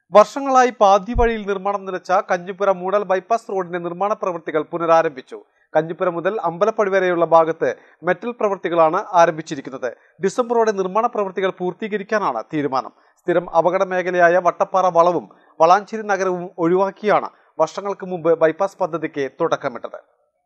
വർഷങ്ങളായി പാതി വഴിയിൽ നിർമ്മാണം നിലച്ച കഞ്ഞിപ്പുര മൂടൽ ബൈപ്പാസ് റോഡിന്റെ നിർമ്മാണ പ്രവൃത്തികൾ പുനരാരംഭിച്ചു കഞ്ഞിപ്പുര മുതൽ അമ്പലപ്പടി വരെയുള്ള ഭാഗത്ത് മെറ്റൽ പ്രവൃത്തികളാണ് ആരംഭിച്ചിരിക്കുന്നത് ഡിസംബറോടെ നിർമ്മാണ പ്രവൃത്തികൾ പൂർത്തീകരിക്കാനാണ് തീരുമാനം സ്ഥിരം അപകട മേഖലയായ വട്ടപ്പാറ വളവും വളാഞ്ചേരി നഗരവും ഒഴിവാക്കിയാണ് വർഷങ്ങൾക്ക് മുമ്പ് ബൈപ്പാസ് പദ്ധതിക്ക് തുടക്കമിട്ടത്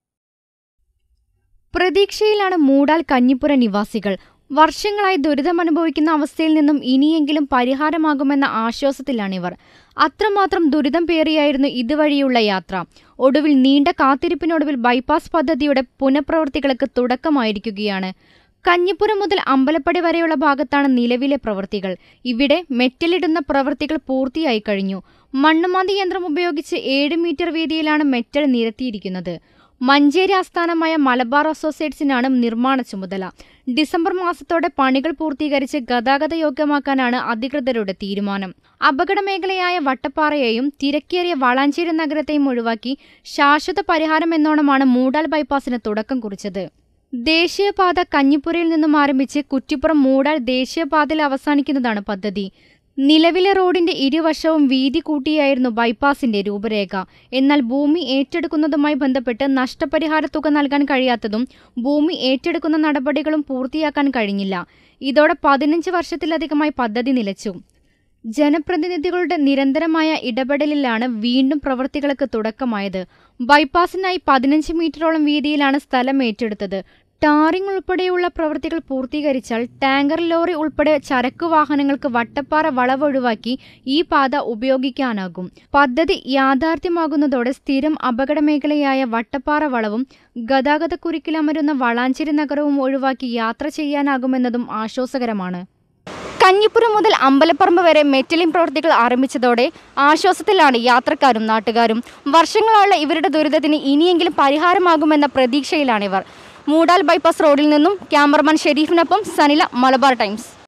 പ്രതീക്ഷയിലാണ് മൂടാൽ കഞ്ഞിപ്പുര നിവാസികൾ വർഷങ്ങളായി ദുരിതമനുഭവിക്കുന്ന അവസ്ഥയിൽ നിന്നും ഇനിയെങ്കിലും പരിഹാരമാകുമെന്ന ആശ്വാസത്തിലാണിവർ അത്രമാത്രം ദുരിതം പേറിയായിരുന്നു ഇതുവഴിയുള്ള യാത്ര ഒടുവിൽ നീണ്ട കാത്തിരിപ്പിനൊടുവിൽ ബൈപ്പാസ് പദ്ധതിയുടെ പുനഃപ്രവൃത്തികൾക്ക് തുടക്കമായിരിക്കുകയാണ് കഞ്ഞിപ്പുരം മുതൽ അമ്പലപ്പടി വരെയുള്ള ഭാഗത്താണ് നിലവിലെ പ്രവൃത്തികൾ ഇവിടെ മെറ്റലിടുന്ന പ്രവൃത്തികൾ പൂർത്തിയായി കഴിഞ്ഞു മണ്ണുമാന്തി യന്ത്രം ഉപയോഗിച്ച് ഏഴ് മീറ്റർ വീതിയിലാണ് മെറ്റൽ നിരത്തിയിരിക്കുന്നത് മഞ്ചേരി ആസ്ഥാനമായ മലബാർ അസോസിയേറ്റ്സിനാണ് നിർമ്മാണ ചുമതല ഡിസംബർ മാസത്തോടെ പണികൾ പൂർത്തീകരിച്ച് ഗതാഗത യോഗ്യമാക്കാനാണ് അധികൃതരുടെ തീരുമാനം അപകട മേഖലയായ വട്ടപ്പാറയെയും തിരക്കേറിയ വളാഞ്ചേരി നഗരത്തെയും ഒഴിവാക്കി ശാശ്വത പരിഹാരം എന്നോണമാണ് മൂടാൽ ബൈപ്പാസിന് തുടക്കം കുറിച്ചത് ദേശീയപാത കഞ്ഞിപ്പുരയിൽ നിന്നും ആരംഭിച്ച് കുറ്റിപ്പുറം മൂടാൽ ദേശീയപാതയിൽ അവസാനിക്കുന്നതാണ് പദ്ധതി നിലവിലെ റോഡിന്റെ ഇരുവശവും വീതി കൂട്ടിയായിരുന്നു ബൈപ്പാസിന്റെ രൂപരേഖ എന്നാൽ ഭൂമി ഏറ്റെടുക്കുന്നതുമായി ബന്ധപ്പെട്ട് നഷ്ടപരിഹാര തുക നൽകാൻ കഴിയാത്തതും ഭൂമി ഏറ്റെടുക്കുന്ന നടപടികളും പൂർത്തിയാക്കാൻ കഴിഞ്ഞില്ല ഇതോടെ പതിനഞ്ച് വർഷത്തിലധികമായി പദ്ധതി നിലച്ചു ജനപ്രതിനിധികളുടെ നിരന്തരമായ ഇടപെടലിലാണ് വീണ്ടും പ്രവൃത്തികൾക്ക് തുടക്കമായത് ബൈപ്പാസിനായി പതിനഞ്ച് മീറ്ററോളം വീതിയിലാണ് സ്ഥലം ഏറ്റെടുത്തത് ടാറിംഗ് ഉൾപ്പെടെയുള്ള പ്രവൃത്തികൾ പൂർത്തീകരിച്ചാൽ ടാങ്കർ ലോറി ഉൾപ്പെടെ ചരക്കു വാഹനങ്ങൾക്ക് വട്ടപ്പാറ വളവ് ഒഴിവാക്കി ഈ പാത ഉപയോഗിക്കാനാകും പദ്ധതി യാഥാർത്ഥ്യമാകുന്നതോടെ സ്ഥിരം അപകട മേഖലയായ വട്ടപ്പാറ വളവും ഗതാഗതക്കുരുക്കിലമരുന്ന വളാഞ്ചേരി നഗരവും ഒഴിവാക്കി യാത്ര ചെയ്യാനാകുമെന്നതും ആശ്വാസകരമാണ് കഞ്ഞിപ്പുരം മുതൽ അമ്പലപ്പറമ്പ് വരെ മെറ്റലിംഗ് പ്രവൃത്തികൾ ആരംഭിച്ചതോടെ ആശ്വാസത്തിലാണ് യാത്രക്കാരും നാട്ടുകാരും വർഷങ്ങളുള്ള ഇവരുടെ ദുരിതത്തിന് ഇനിയെങ്കിലും പരിഹാരമാകുമെന്ന പ്രതീക്ഷയിലാണിവർ മൂടാൽ ബൈപ്പാസ് റോഡിൽ നിന്നും ക്യാമറമാൻ ഷെരീഫിനൊപ്പം സനില മലബാർ ടൈംസ്